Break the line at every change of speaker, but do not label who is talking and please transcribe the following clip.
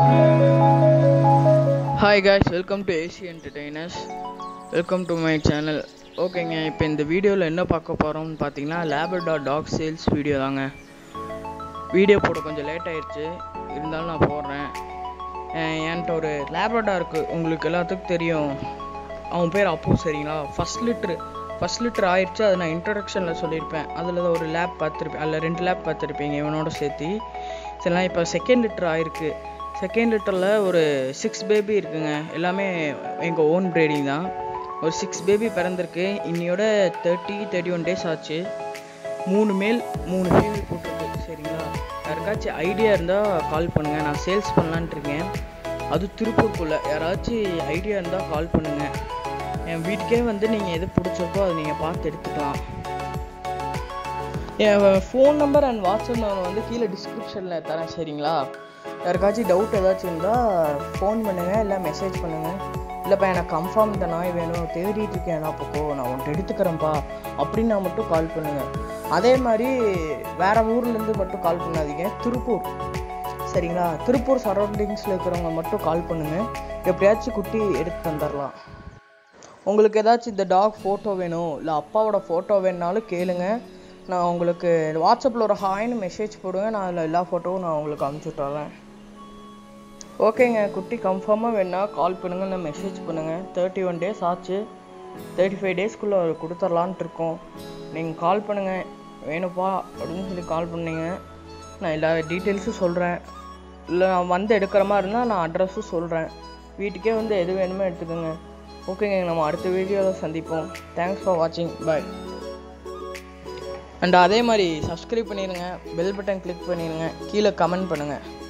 hi guys welcome to AC entertainers welcome to my channel ஓகேங்க இப்போ இந்த வீடியோவில் என்ன பார்க்க போகிறோம்னு பார்த்தீங்கன்னா லேபர்டா டாக் சேல்ஸ் வீடியோ தாங்க வீடியோ போட கொஞ்சம் லேட் ஆயிடுச்சு இருந்தாலும் நான் போடுறேன் அஹ் என்கிட்ட ஒரு லேபர்டா இருக்குது உங்களுக்கு எல்லாத்துக்கும் தெரியும் அவன் பேர் அப்பு சரிங்களா ஃபஸ்ட் லிட்ரு ஃபஸ்ட் லிட்டர் ஆயிடுச்சு அதை நான் இன்ட்ரடக்ஷனில் சொல்லியிருப்பேன் அதில் ஒரு லேப் பார்த்துருப்பேன் அதில் ரெண்டு லேப் பார்த்துருப்பீங்க இவனோட சேர்த்து சரிங்களா இப்போ செகண்ட் லிட்டர் ஆயிருக்கு செகண்ட் லிட்டரில் ஒரு சிக்ஸ் பேபி இருக்குங்க எல்லாமே எங்கள் ஓன் ப்ரீடிங் தான் ஒரு சிக்ஸ் பேபி பிறந்திருக்கு இன்னையோட தேர்ட்டி தேர்ட்டி ஒன் டேஸ் ஆச்சு மூணு மேல் மூணு ஃபீமேல் போட்டிருக்கு சரிங்களா யாருக்காச்சும் ஐடியா இருந்தால் கால் பண்ணுங்கள் நான் சேல்ஸ் பண்ணலான்ட்டு இருக்கேன் அது திருப்பூருக்குள்ளே யாராச்சும் ஐடியா இருந்தால் கால் பண்ணுங்கள் என் வீட்டுக்கே வந்து நீங்கள் எது பிடிச்சிருக்கோ அதை நீங்கள் பார்த்து எடுத்துக்கலாம் என் phone number and WhatsApp number வந்து கீழே டிஸ்கிரிப்ஷனில் தரேன் சரிங்களா யாருக்காச்சும் டவுட் ஏதாச்சும் இருந்தால் ஃபோன் பண்ணுங்கள் இல்லை மெசேஜ் பண்ணுங்கள் இல்லைப்பா எனக்கு கன்ஃபார்ம் இந்த நாய் வேணும் தேடிட்டு இருக்கேன் நான் அப்போ நான் உன்ட்டு எடுத்துக்கிறேன்ப்பா அப்படின்னு நான் மட்டும் கால் பண்ணுங்கள் அதே மாதிரி வேறு ஊர்லேருந்து மட்டும் கால் பண்ணாதீங்க திருப்பூர் சரிங்களா திருப்பூர் சரௌண்டிங்ஸில் இருக்கிறவங்க மட்டும் கால் பண்ணுங்கள் எப்படியாச்சும் குட்டி எடுத்து தந்துடலாம் உங்களுக்கு ஏதாச்சும் இந்த டாக் ஃபோட்டோ வேணும் இல்லை அப்பாவோட ஃபோட்டோ வேணுனாலும் கேளுங்க நான் உங்களுக்கு வாட்ஸ்அப்பில் ஒரு ஹாய்னு மெசேஜ் போடுவேன் நான் அதில் எல்லா ஃபோட்டோவும் நான் உங்களுக்கு அனுப்பிச்சி விட்டுறேன் ஓகேங்க குட்டி கன்ஃபார்மாக வேணா கால் பண்ணுங்கள் இல்லை மெசேஜ் பண்ணுங்கள் தேர்ட்டி ஒன் டேஸ் ஆச்சு தேர்ட்டி ஃபைவ் டேஸ்க்குள்ளே கொடுத்துர்லான்ட்டு இருக்கோம் நீங்கள் கால் பண்ணுங்கள் வேணுப்பா அப்படின்னு சொல்லி கால் பண்ணீங்க நான் எல்லா டீட்டெயில்ஸும் சொல்கிறேன் இல்லை நான் வந்து எடுக்கிற மாதிரி இருந்தால் நான் அட்ரஸும் சொல்கிறேன் வீட்டுக்கே வந்து எது வேணுமோ எடுத்துக்கோங்க ஓகேங்க நம்ம அடுத்த வீடியோவில் சந்திப்போம் தேங்க்ஸ் ஃபார் வாட்சிங் பாய் அண்ட் அதே மாதிரி சப்ஸ்கிரைப் பண்ணிடுங்க பெல் பட்டன் கிளிக் பண்ணிடுங்க கீழே கமெண்ட் பண்ணுங்கள்